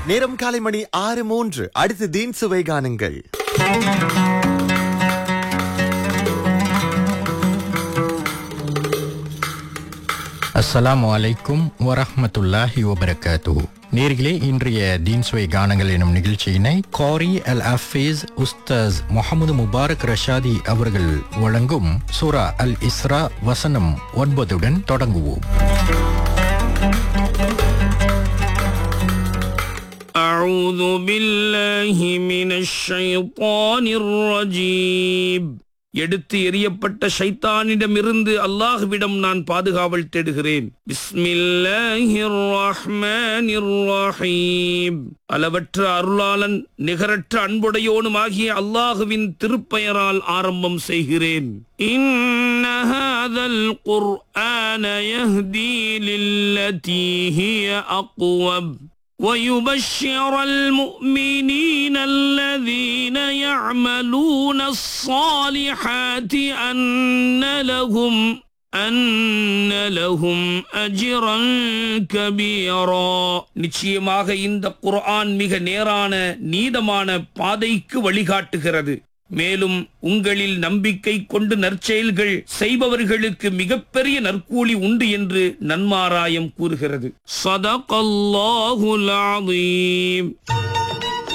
நேரம் காலை மணி ஆறு மூன்று அடுத்து தீன் சுவை காணுங்கள் அஸ்ஸலாமு அலைக்கும் வரஹ்மத்துல்லாஹி வபரகாத்துஹு நேர்களே இன்றைய தீன்ஸ்வை கானங்கள் எனும் நிகழ்ச்சியினை காரி அல் அஃபீஸ் உஸ்தாஸ் முகமது முபாரக் ரஷாதி அவர்கள் வழங்கும் சூரா அல் இஸ்ரா வசனம் ஒன்பதுடன் தொடங்குவோம் أعوذ بالله من الشيطان الرجيم எடுத்து எறியப்பட்ட ஷைத்தானிடமிருந்து அல்லாஹ்விடம் நான் பாதுகாவல் தேடுகிறேன் பிஸ்மில்லாஹிர் ரஹ்மானிர் ரஹீம் அளவற்ற அருளாளன் நிகரற்ற அன்புடையோனும் ஆகிய அல்லாஹுவின் திருப்பெயரால் ஆரம்பம் செய்கிறேன் إن هذا القرآن يهدي للتي هي أقوم ويبشر المؤمنين الذين يعملون الصالحات أن لهم أن لهم أجرا كبيرا நிச்சயமாக இந்த குர்ஆன் மிக நேரான நீதமான பாதைக்கு வழிகாட்டுகிறது மேலும் உங்களில் நம்பிக்கை கொண்டு நற்செயல்கள் செய்பவர்களுக்கு மிகப்பெரிய நற்கூலி உண்டு என்று நன்மாராயம் கூறுகிறது சதகல்லாஹுல் ஆதீம்